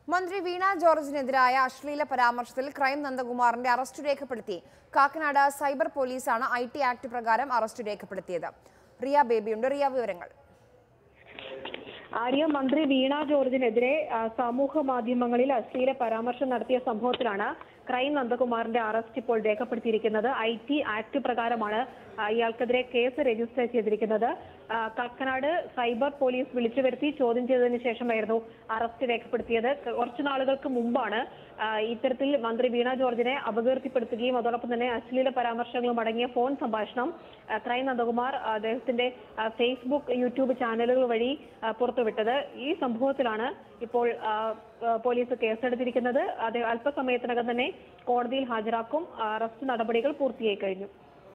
മന്ത്രി വീണ ജോർജിനെതിരായ അശ്ലീല പരാമർശത്തിൽ ക്രൈം നന്ദകുമാറിന്റെ അറസ്റ്റ് രേഖപ്പെടുത്തി കാക്കനാട് സൈബർ പോലീസാണ് ഐ ടി ആക്ട് പ്രകാരം അറസ്റ്റ് രേഖപ്പെടുത്തിയത് റിയ ബേബിയുണ്ട് റിയ വിവരങ്ങൾ ആര്യ മന്ത്രി വീണ ജോർജിനെതിരെ ആ, സമൂഹ മാധ്യമങ്ങളിൽ അശ്ലീല പരാമർശം നടത്തിയ സംഭവത്തിലാണ് ക്രൈം നന്ദകുമാറിന്റെ അറസ്റ്റ് ഇപ്പോൾ രേഖപ്പെടുത്തിയിരിക്കുന്നത് ഐ ടി ആക്ട് പ്രകാരമാണ് ആ, ഇയാൾക്കെതിരെ കേസ് രജിസ്റ്റർ ചെയ്തിരിക്കുന്നത് ആ, കക്കനാട് സൈബർ പോലീസ് വിളിച്ചു വരുത്തി ചോദ്യം ചെയ്തതിനു ശേഷമായിരുന്നു അറസ്റ്റ് രേഖപ്പെടുത്തിയത് കുറച്ചു നാളുകൾക്ക് മുമ്പാണ് ആ, ഇത്തരത്തിൽ മന്ത്രി വീണ ജോർജിനെ അപകീർത്തിപ്പെടുത്തുകയും അതോടൊപ്പം തന്നെ അശ്ലീല പരാമർശങ്ങളും അടങ്ങിയ ഫോൺ സംഭാഷണം ആ, ക്രൈം നന്ദകുമാർ അദ്ദേഹത്തിന്റെ ആ, ഫേസ്ബുക്ക് യൂട്യൂബ് ചാനലുകൾ വഴി ആ, പുറത്തുവിട്ടത് ഈ സംഭവത്തിലാണ് ഇപ്പോൾ ആ, ആ, പോലീസ് കേസെടുത്തിരിക്കുന്നത് അത് അല്പസമയത്തിനകം തന്നെ കോടതിയിൽ ഹാജരാക്കും അറസ്റ്റ് നടപടികൾ പൂർത്തിയായി കഴിഞ്ഞു